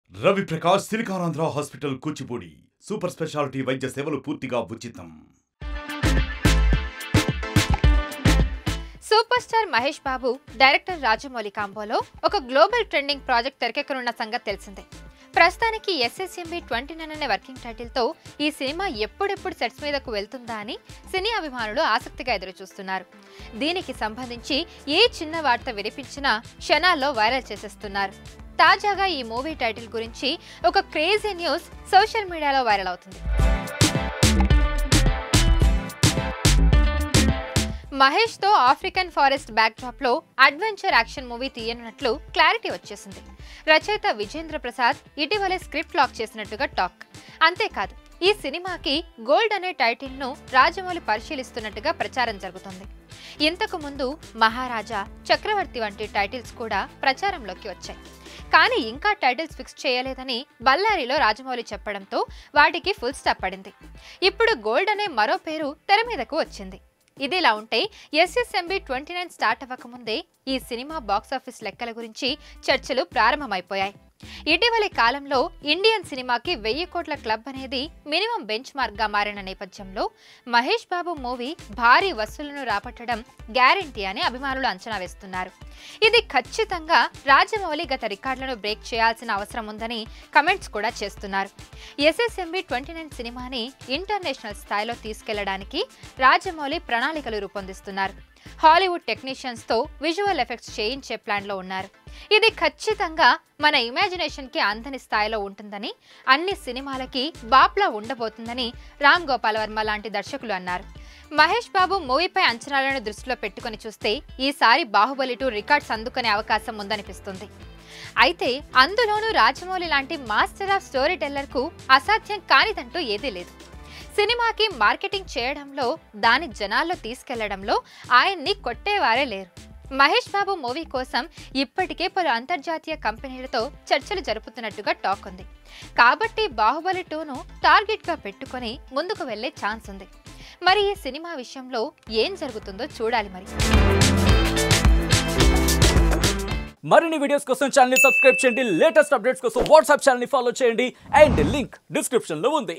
Ravi Prakash Silicon Andhra hospital Kuchipudi super speciality వైద్య సేవలు పూర్తిగా ఉచితం super star Mahesh Babu director Rajamouli కాంబోలో ఒక గ్లోబల్ ట్రెండింగ్ ప్రాజెక్ట్ తెరకెక్కనున్న సంగతి తెలిసిందే ప్రస్తుతానికి ఎస్ఎస్ఎంబి ట్వంటీ నైన్ అనే వర్కింగ్ టైటిల్తో ఈ సినిమా ఎప్పుడెప్పుడు సెట్స్ మీదకు వెళ్తుందా అని సినీ అభిమానులు ఆసక్తిగా ఎదురుచూస్తున్నారు దీనికి సంబంధించి ఏ చిన్న వార్త వినిపించినా క్షణాల్లో వైరల్ చేసేస్తున్నారు తాజాగా ఈ మూవీ టైటిల్ గురించి ఒక క్రేజీ న్యూస్ సోషల్ మీడియాలో వైరల్ అవుతుంది మహేష్ తో ఆఫ్రికన్ ఫారెస్ట్ బ్యాక్డ్రాప్ లో అడ్వెంచర్ యాక్షన్ మూవీ తీయనున్నట్లు క్లారిటీ వచ్చేసింది రచయిత విజేంద్ర ప్రసాద్ ఇటీవలే స్క్రిప్ట్ లాక్ చేసినట్టుగా టాక్ అంతేకాదు ఈ సినిమాకి గోల్డ్ అనే టైటిల్ ను రాజమౌళి పరిశీలిస్తున్నట్టుగా ప్రచారం జరుగుతుంది ఇంతకు ముందు మహారాజా చక్రవర్తి వంటి టైటిల్స్ కూడా ప్రచారంలోకి వచ్చాయి కానీ ఇంకా టైటిల్స్ ఫిక్స్ చేయలేదని బళ్ళారిలో రాజమౌళి చెప్పడంతో వాటికి ఫుల్ స్టాప్ పడింది ఇప్పుడు గోల్డ్ అనే మరో పేరు తెర మీదకు వచ్చింది ఇదిలా ఉంటే ఎస్ఎస్ఎంబి ట్వంటీ నైన్ స్టార్ట్ అవ్వకముందే ఈ సినిమా బాక్సాఫీస్ లెక్కల గురించి చర్చలు ప్రారంభమైపోయాయి ఇటీవలి కాలంలో ఇండియన్ సినిమాకి వెయ్యి కోట్ల క్లబ్ అనేది మినిమం బెంచ్ మార్క్ గా మారిన నేపథ్యంలో మహేష్ బాబు మూవీ భారీ వసూళ్లను రాబట్టడం గ్యారంటీ అని అభిమానులు అంచనా వేస్తున్నారు ఇది ఖచ్చితంగా రాజమౌళి గత రికార్డులను బ్రేక్ చేయాల్సిన అవసరం ఉందని కమెంట్స్ కూడా చేస్తున్నారు ఎస్ఎస్ఎంబి ట్వంటీ నైన్ సినిమాని ఇంటర్నేషనల్ స్థాయిలో తీసుకెళ్లడానికి రాజమౌళి ప్రణాళికలు రూపొందిస్తున్నారు హాలీవుడ్ టెక్నీషియన్స్ తో విజువల్ ఎఫెక్ట్స్ చేయించే ప్లాన్ లో ఉన్నారు ఇది ఖచ్చితంగా మన ఇమాజినేషన్ కి అందని స్థాయిలో ఉంటుందని అన్ని సినిమాలకి బాప్లా ఉండబోతుందని రామ్ గోపాల్ వర్మ లాంటి దర్శకులు అన్నారు మహేష్ బాబు మూవీపై అంచనాలను దృష్టిలో పెట్టుకొని చూస్తే ఈసారి బాహుబలి టూ రికార్డ్స్ అందుకునే అవకాశం ఉందనిపిస్తుంది అయితే అందులోనూ రాజమౌళి లాంటి మాస్టర్ ఆఫ్ స్టోరీ టెల్లర్ కు అసాధ్యం కానిదంటూ ఏదీ లేదు సినిమాకి మార్కెటింగ్ చేయడంలో దాని జనాల్లో తీసుకెళ్లడంలో ఆయన్ని కొట్టేవారే లేరు మహేష్ బాబు మూవీ కోసం ఇప్పటికే పలు అంతర్జాతీయ కంపెనీలతో చర్చలు జరుపుతున్నట్టుగా టాక్ ఉంది కాబట్టి బాహుబలి టూను టార్గెట్గా పెట్టుకొని ముందుకు వెళ్లే ఛాన్స్ ఉంది మరి ఈ సినిమా విషయంలో ఏం జరుగుతుందో చూడాలి మరి మరిన్ని వీడియోస్ కోసం ఛానల్ సబ్స్క్రైబ్ చేయండి లేటెస్ట్ అప్డేట్స్ కోసం వాట్సాప్ ఛానల్ ఫాలో చేయండి అండ్ లింక్ డిస్క్రిప్షన్ లో ఉంది